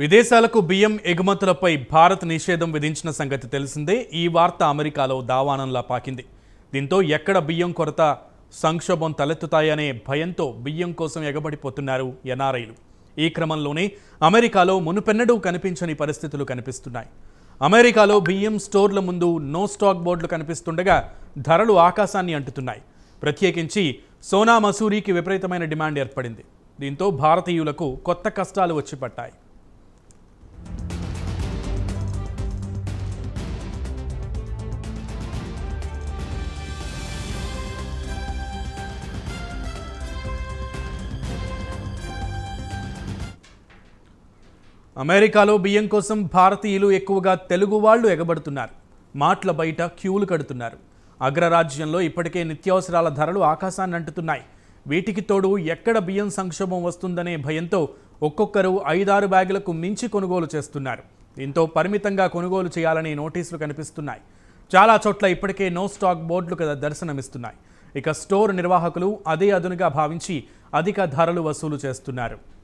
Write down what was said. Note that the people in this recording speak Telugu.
విదేశాలకు బియ్యం ఎగుమతులపై భారత్ నిషేధం విధించిన సంగతి తెలిసిందే ఈ వార్త అమెరికాలో దావానంలా పాకింది దీంతో ఎక్కడ బియ్యం కొరత సంక్షోభం తలెత్తుతాయనే భయంతో బియ్యం కోసం ఎగబడిపోతున్నారు ఎన్ఆర్ఐలు ఈ క్రమంలోనే అమెరికాలో మునుపెన్నడూ కనిపించని పరిస్థితులు కనిపిస్తున్నాయి అమెరికాలో బియ్యం స్టోర్ల ముందు నో స్టాక్ బోర్డులు కనిపిస్తుండగా ధరలు ఆకాశాన్ని అంటుతున్నాయి ప్రత్యేకించి సోనా మసూరికి విపరీతమైన డిమాండ్ ఏర్పడింది దీంతో భారతీయులకు కొత్త కష్టాలు వచ్చి పట్టాయి అమెరికాలో బియ్యం కోసం భారతీయులు ఎక్కువగా తెలుగు వాళ్ళు ఎగబడుతున్నారు మాటల బయట క్యూలు కడుతున్నారు అగ్రరాజ్యంలో ఇప్పటికే నిత్యావసరాల ధరలు ఆకాశాన్ని అంటుతున్నాయి వీటికి తోడు ఎక్కడ బియ్యం సంక్షోభం వస్తుందనే భయంతో ఒక్కొక్కరు ఐదారు బ్యాగులకు మించి కొనుగోలు చేస్తున్నారు దీంతో పరిమితంగా కొనుగోలు చేయాలని నోటీసులు కనిపిస్తున్నాయి చాలా చోట్ల ఇప్పటికే నో స్టాక్ బోర్డులు కదా దర్శనమిస్తున్నాయి ఇక స్టోర్ నిర్వాహకులు అదే అదునుగా భావించి అధిక ధరలు వసూలు చేస్తున్నారు